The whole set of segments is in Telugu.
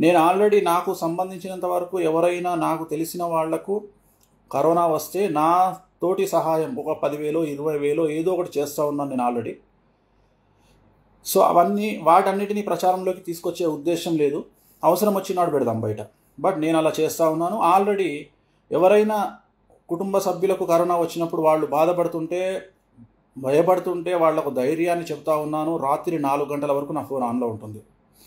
నేను ఆల్రెడీ నాకు సంబంధించినంత వరకు ఎవరైనా నాకు తెలిసిన వాళ్లకు కరోనా వస్తే నా తోటి సహాయం ఒక పదివేలు ఇరవై వేలు ఏదో ఒకటి చేస్తూ ఉన్నాను నేను ఆల్రెడీ సో అవన్నీ వాటన్నిటిని ప్రచారంలోకి తీసుకొచ్చే ఉద్దేశం లేదు అవసరం వచ్చినాడు పెడదాం బయట బట్ నేను అలా చేస్తూ ఉన్నాను ఆల్రెడీ ఎవరైనా కుటుంబ సభ్యులకు కరోనా వచ్చినప్పుడు వాళ్ళు బాధపడుతుంటే భయపడుతుంటే వాళ్లకు ధైర్యాన్ని చెప్తా ఉన్నాను రాత్రి నాలుగు గంటల వరకు నా ఫోన్ ఆన్లో ఉంటుంది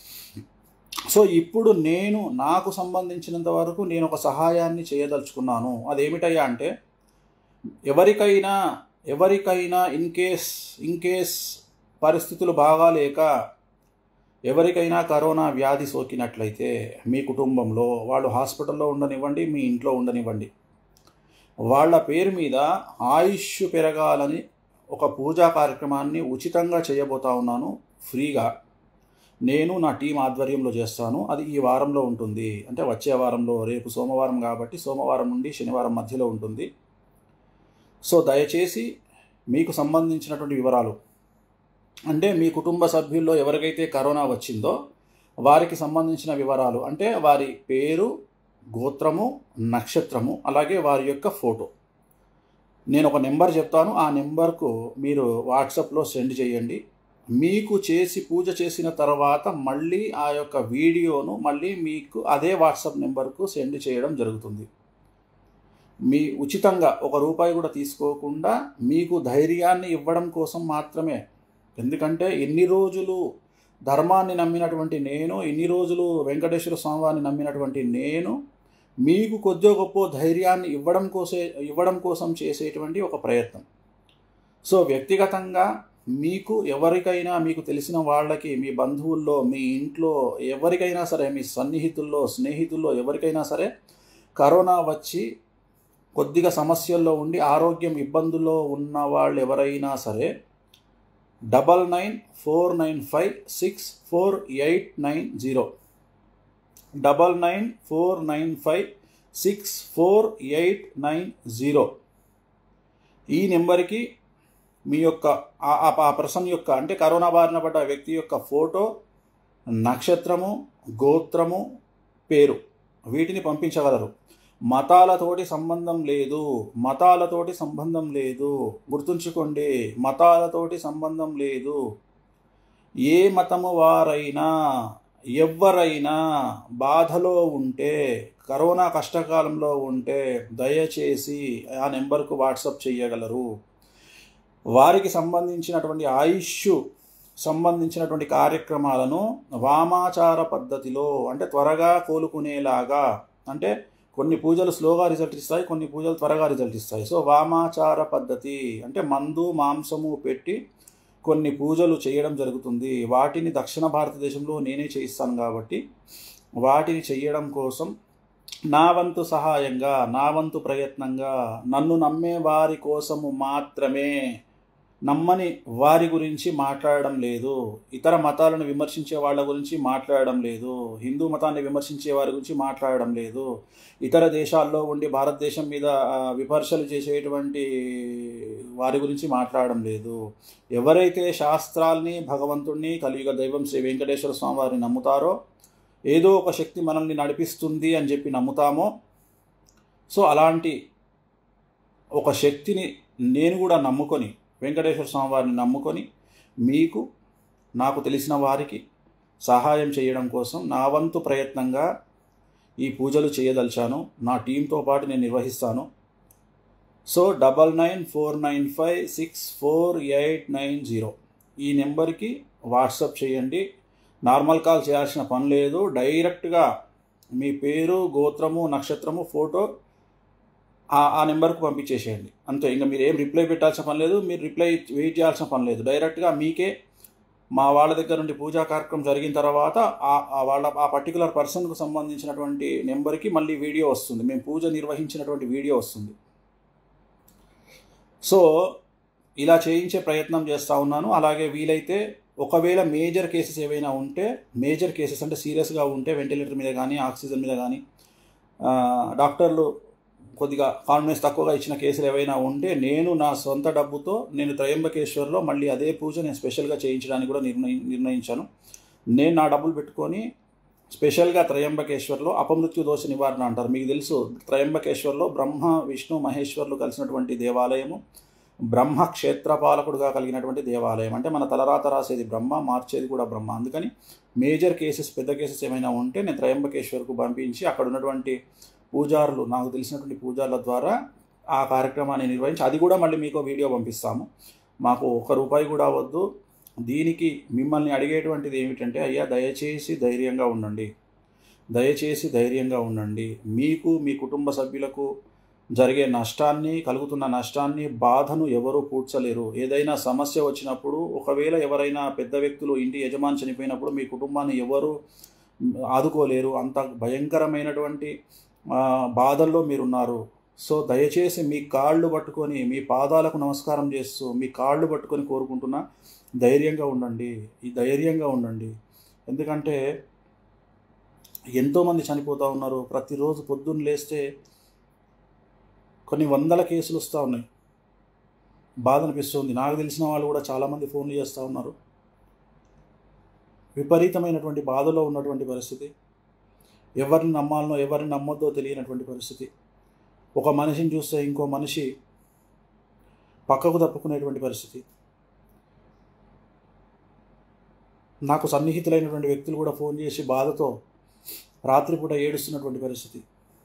సో ఇప్పుడు నేను నాకు సంబంధించినంత వరకు నేను ఒక సహాయాన్ని చేయదలుచుకున్నాను అదేమిటయ్యా అంటే ఎవరికైనా ఎవరికైనా ఇన్ కేస్ ఇన్ కేస్ పరిస్థితులు బాగాలేక ఎవరికైనా కరోనా వ్యాధి సోకినట్లయితే మీ కుటుంబంలో వాళ్ళు హాస్పిటల్లో ఉండనివ్వండి మీ ఇంట్లో ఉండనివ్వండి వాళ్ళ పేరు మీద ఆయుష్ పెరగాలని ఒక పూజా కార్యక్రమాన్ని ఉచితంగా చేయబోతా ఉన్నాను ఫ్రీగా నేను నా టీం ఆధ్వర్యంలో చేస్తాను అది ఈ వారంలో ఉంటుంది అంటే వచ్చే వారంలో రేపు సోమవారం కాబట్టి సోమవారం నుండి శనివారం మధ్యలో ఉంటుంది సో దయచేసి మీకు సంబంధించినటువంటి వివరాలు అంటే మీ కుటుంబ సభ్యుల్లో ఎవరికైతే కరోనా వచ్చిందో వారికి సంబంధించిన వివరాలు అంటే వారి పేరు గోత్రము నక్షత్రము అలాగే వారి యొక్క ఫోటో నేను ఒక నెంబర్ చెప్తాను ఆ నెంబర్కు మీరు వాట్సాప్లో సెండ్ చేయండి మీకు చేసి పూజ చేసిన తర్వాత మళ్ళీ ఆ యొక్క వీడియోను మళ్ళీ మీకు అదే వాట్సాప్ నెంబర్కు సెండ్ చేయడం జరుగుతుంది మీ ఉచితంగా ఒక రూపాయి కూడా తీసుకోకుండా మీకు ధైర్యాన్ని ఇవ్వడం కోసం మాత్రమే ఎందుకంటే ఎన్ని రోజులు ధర్మాన్ని నమ్మినటువంటి నేను ఎన్ని రోజులు వెంకటేశ్వర స్వామివారిని నమ్మినటువంటి నేను మీకు కొద్దిగా గొప్ప ధైర్యాన్ని ఇవ్వడం కోసే ఇవ్వడం కోసం చేసేటువంటి ఒక ప్రయత్నం సో వ్యక్తిగతంగా మీకు ఎవరికైనా మీకు తెలిసిన వాళ్ళకి మీ బంధువుల్లో మీ ఇంట్లో ఎవరికైనా సరే మీ సన్నిహితుల్లో స్నేహితుల్లో ఎవరికైనా సరే కరోనా వచ్చి కొద్దిగా సమస్యల్లో ఉండి ఆరోగ్యం ఇబ్బందుల్లో ఉన్న వాళ్ళు ఎవరైనా సరే double nine four nine five six four eight nine zero double nine four nine five six four eight nine zero ఈ నెంబర్కి మీ యొక్క ఆ పర్సన్ యొక్క అంటే కరోనా బారిన పడ్డ వ్యక్తి యొక్క ఫోటో నక్షత్రము గోత్రము పేరు వీటిని పంపించగలరు మతాలతోటి సంబంధం లేదు మతాలతోటి సంబంధం లేదు గుర్తుంచుకోండి మతాలతోటి సంబంధం లేదు ఏ మతము వారైనా ఎవరైనా బాధలో ఉంటే కరోనా కష్టకాలంలో ఉంటే దయచేసి ఆ నెంబర్కు వాట్సప్ చేయగలరు వారికి సంబంధించినటువంటి ఆయుష్ సంబంధించినటువంటి కార్యక్రమాలను వామాచార పద్ధతిలో అంటే త్వరగా కోలుకునేలాగా అంటే కొన్ని పూజలు స్లోగా రిజల్ట్ ఇస్తాయి కొన్ని పూజలు త్వరగా రిజల్ట్ ఇస్తాయి సో వామాచార పద్ధతి అంటే మందు మాంసము పెట్టి కొన్ని పూజలు చేయడం జరుగుతుంది వాటిని దక్షిణ భారతదేశంలో నేనే చేయిస్తాను కాబట్టి వాటిని చేయడం కోసం నా వంతు సహాయంగా నా వంతు ప్రయత్నంగా నన్ను నమ్మే వారి కోసము మాత్రమే నమ్మని వారి గురించి మాట్లాడడం లేదు ఇతర మతాలను విమర్శించే వాళ్ళ గురించి మాట్లాడడం లేదు హిందూ మతాన్ని విమర్శించే వారి గురించి మాట్లాడడం లేదు ఇతర దేశాల్లో ఉండి భారతదేశం మీద విమర్శలు చేసేటువంటి వారి గురించి మాట్లాడడం లేదు ఎవరైతే శాస్త్రాల్ని భగవంతుణ్ణి కలియుగ దైవం శ్రీ వెంకటేశ్వర స్వామి వారిని నమ్ముతారో ఏదో ఒక శక్తి మనల్ని నడిపిస్తుంది అని చెప్పి నమ్ముతామో సో అలాంటి ఒక శక్తిని నేను కూడా నమ్ముకొని వెంకటేశ్వర స్వామి వారిని నమ్ముకొని మీకు నాకు తెలిసిన వారికి సహాయం చేయడం కోసం నా వంతు ప్రయత్నంగా ఈ పూజలు చేయదలిచాను నా టీంతో పాటు నేను నిర్వహిస్తాను so double nine four nine five six four eight nine zero ఈ నెంబర్కి వాట్సప్ చేయండి నార్మల్ కాల్ చేయాల్సిన పని లేదు డైరెక్ట్గా మీ పేరు గోత్రము నక్షత్రము ఫోటో ఆ నెంబర్కి పంపించేసేయండి అంతే ఇంకా మీరు ఏం రిప్లై పెట్టాల్సిన పని లేదు మీరు రిప్లై వెయిట్ చేయాల్సిన పని లేదు డైరెక్ట్గా మీకే మా వాళ్ళ దగ్గర నుండి పూజా కార్యక్రమం జరిగిన తర్వాత ఆ వాళ్ళ ఆ పర్టికులర్ పర్సన్కు సంబంధించినటువంటి నెంబర్కి మళ్ళీ వీడియో వస్తుంది మేము పూజ నిర్వహించినటువంటి వీడియో వస్తుంది సో ఇలా చేయించే ప్రయత్నం చేస్తూ ఉన్నాను అలాగే వీలైతే ఒకవేళ మేజర్ కేసెస్ ఏవైనా ఉంటే మేజర్ కేసెస్ అంటే సీరియస్గా ఉంటే వెంటిలేటర్ మీద కానీ ఆక్సిజన్ మీద కానీ డాక్టర్లు కొద్దిగా కాన్ఫిడెన్స్ తక్కువగా ఇచ్చిన కేసులు ఏవైనా ఉంటే నేను నా సొంత డబ్బుతో నేను త్రయంబకేశ్వర్లో మళ్ళీ అదే పూజ నేను స్పెషల్గా చేయించడానికి కూడా నిర్ణయి నిర్ణయించాను నేను నా డబ్బులు పెట్టుకొని స్పెషల్గా త్రయంబకేశ్వర్లో అపమృత్యు దోష నివారణ అంటారు మీకు తెలుసు త్రయంబకేశ్వర్లో బ్రహ్మ విష్ణు మహేశ్వర్లు కలిసినటువంటి దేవాలయము బ్రహ్మ క్షేత్రపాలకుడుగా కలిగినటువంటి దేవాలయం అంటే మన తలరాత రాసేది బ్రహ్మ మార్చేది కూడా బ్రహ్మ అందుకని మేజర్ కేసెస్ పెద్ద కేసెస్ ఏమైనా ఉంటే నేను త్రయంబకేశ్వర్కు పంపించి అక్కడ ఉన్నటువంటి పూజారులు నాకు తెలిసినటువంటి పూజారుల ద్వారా ఆ కార్యక్రమాన్ని నిర్వహించి అది కూడా మళ్ళీ మీకు వీడియో పంపిస్తాము మాకు ఒక రూపాయి కూడా వద్దు దీనికి మిమ్మల్ని అడిగేటువంటిది ఏమిటంటే అయ్యా దయచేసి ధైర్యంగా ఉండండి దయచేసి ధైర్యంగా ఉండండి మీకు మీ కుటుంబ సభ్యులకు జరిగే నష్టాన్ని కలుగుతున్న నష్టాన్ని బాధను ఎవరూ పూడ్చలేరు ఏదైనా సమస్య వచ్చినప్పుడు ఒకవేళ ఎవరైనా పెద్ద వ్యక్తులు ఇంటి యజమాని చనిపోయినప్పుడు మీ కుటుంబాన్ని ఎవరు ఆదుకోలేరు అంత భయంకరమైనటువంటి ఆ, బాధల్లో మీరున్నారు సో దయచేసి మీ కాళ్ళు పట్టుకొని మీ పాదాలకు నమస్కారం చేస్తూ మీ కాళ్ళు పట్టుకొని కోరుకుంటున్నా ధైర్యంగా ఉండండి ఈ ధైర్యంగా ఉండండి ఎందుకంటే ఎంతోమంది చనిపోతూ ఉన్నారు ప్రతిరోజు పొద్దున్న లేస్తే కొన్ని వందల కేసులు వస్తూ ఉన్నాయి బాధ అనిపిస్తుంది నాకు తెలిసిన వాళ్ళు కూడా చాలామంది ఫోన్లు చేస్తూ ఉన్నారు విపరీతమైనటువంటి బాధలో ఉన్నటువంటి పరిస్థితి ఎవరిని నమ్మాలనో ఎవరిని నమ్మొద్దో తెలియనటువంటి పరిస్థితి ఒక మనిషిని చూస్తే ఇంకో మనిషి పక్కకు తప్పుకునేటువంటి పరిస్థితి నాకు సన్నిహితులైనటువంటి వ్యక్తులు కూడా ఫోన్ చేసి బాధతో రాత్రిపూట ఏడుస్తున్నటువంటి పరిస్థితి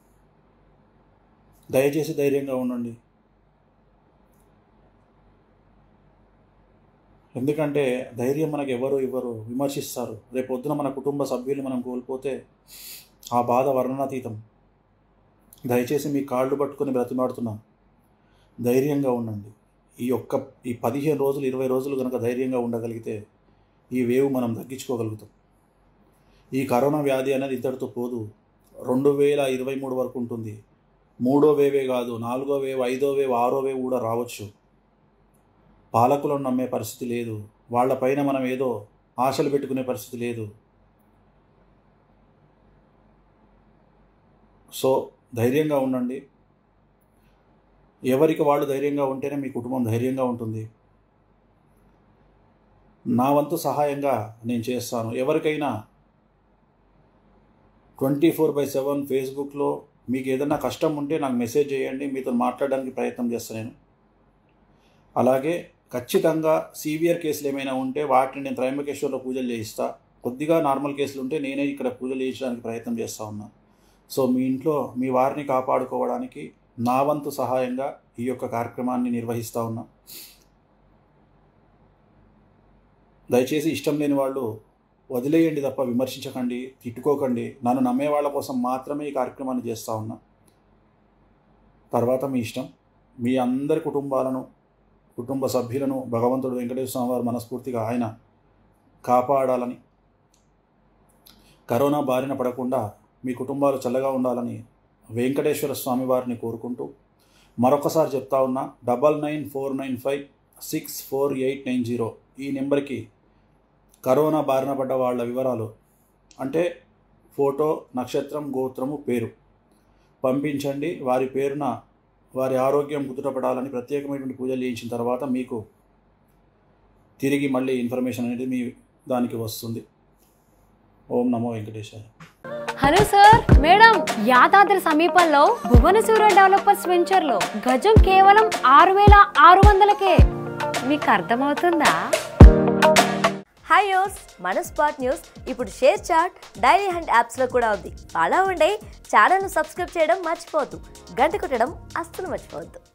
దయచేసి ధైర్యంగా ఉండండి ఎందుకంటే ధైర్యం మనకు ఎవరు ఇవ్వరు విమర్శిస్తారు రేపు పొద్దున మన కుటుంబ సభ్యులు మనం కోల్పోతే ఆ బాధ వర్ణనాతీతం దయచేసి మీ కాళ్ళు పట్టుకొని బ్రతిమాడుతున్నా ధైర్యంగా ఉండండి ఈ ఒక్క ఈ పదిహేను రోజులు ఇరవై రోజులు కనుక ధైర్యంగా ఉండగలిగితే ఈ వేవ్ మనం తగ్గించుకోగలుగుతాం ఈ కరోనా వ్యాధి అనేది ఇద్దరితో పోదు రెండు వేల ఇరవై మూడు వరకు ఉంటుంది మూడో వేవే కాదు నాలుగో వేవ్ ఐదో వేవ్ ఆరో వేవ్ కూడా రావచ్చు పాలకులను నమ్మే పరిస్థితి లేదు వాళ్ళపైన మనం ఏదో ఆశలు పెట్టుకునే పరిస్థితి లేదు సో ధైర్యంగా ఉండండి ఎవరికి వాళ్ళు ధైర్యంగా ఉంటేనే మీ కుటుంబం ధైర్యంగా ఉంటుంది నా వంతు సహాయంగా నేను చేస్తాను ఎవరికైనా ట్వంటీ ఫోర్ బై సెవెన్ ఫేస్బుక్లో మీకు ఏదైనా కష్టం ఉంటే నాకు మెసేజ్ చేయండి మీతో మాట్లాడడానికి ప్రయత్నం చేస్తాను నేను అలాగే ఖచ్చితంగా సీవియర్ కేసులు ఏమైనా ఉంటే వాటిని నేను త్రయంబకేశ్వర్లో పూజలు చేయిస్తా కొద్దిగా నార్మల్ కేసులు ఉంటే నేనే ఇక్కడ పూజలు చేయించడానికి ప్రయత్నం చేస్తూ ఉన్నా సో మీ ఇంట్లో మీ వారిని కాపాడుకోవడానికి నా వంతు సహాయంగా ఈ యొక్క కార్యక్రమాన్ని నిర్వహిస్తూ ఉన్నా దయచేసి ఇష్టం లేని వాళ్ళు వదిలేయండి తప్ప విమర్శించకండి తిట్టుకోకండి నన్ను నమ్మే వాళ్ళ కోసం మాత్రమే ఈ కార్యక్రమాన్ని చేస్తూ ఉన్నా తర్వాత మీ ఇష్టం మీ అందరి కుటుంబాలను కుటుంబ సభ్యులను భగవంతుడు వెంకటేశ్వర స్వామి వారు మనస్ఫూర్తిగా ఆయన కాపాడాలని కరోనా బారిన పడకుండా మీ కుటుంబాలు చల్లగా ఉండాలని వెంకటేశ్వర స్వామి వారిని కోరుకుంటూ మరొకసారి చెప్తా ఉన్నా double nine four nine five six four eight nine zero ఈ నెంబర్కి కరోనా బారిన పడ్డ వాళ్ళ వివరాలు అంటే ఫోటో నక్షత్రం గోత్రము పేరు పంపించండి వారి పేరున వారి ఆరోగ్యం కుదుటపడాలని ప్రత్యేకమైనటువంటి పూజలు చేయించిన తర్వాత మీకు తిరిగి మళ్ళీ ఇన్ఫర్మేషన్ అనేది మీ దానికి వస్తుంది ఓం నమో వెంకటేశాయ హలో సార్ మేడం యాదాద్రి సమీపంలో భువనసూర డెవలపర్స్ వెంచర్ లో గజం కేవలం ఆరు వేల ఆరు వందలకే మీకు అర్థమవుతుందా హాయ్ యోస్ మన స్పాట్ న్యూస్ ఇప్పుడు షేర్ చాట్ డైరీ హండ్ యాప్స్లో కూడా ఉంది అలా ఉండే ఛానల్ను సబ్స్క్రైబ్ చేయడం మర్చిపోవద్దు గంట కొట్టడం అస్సలు మర్చిపోవద్దు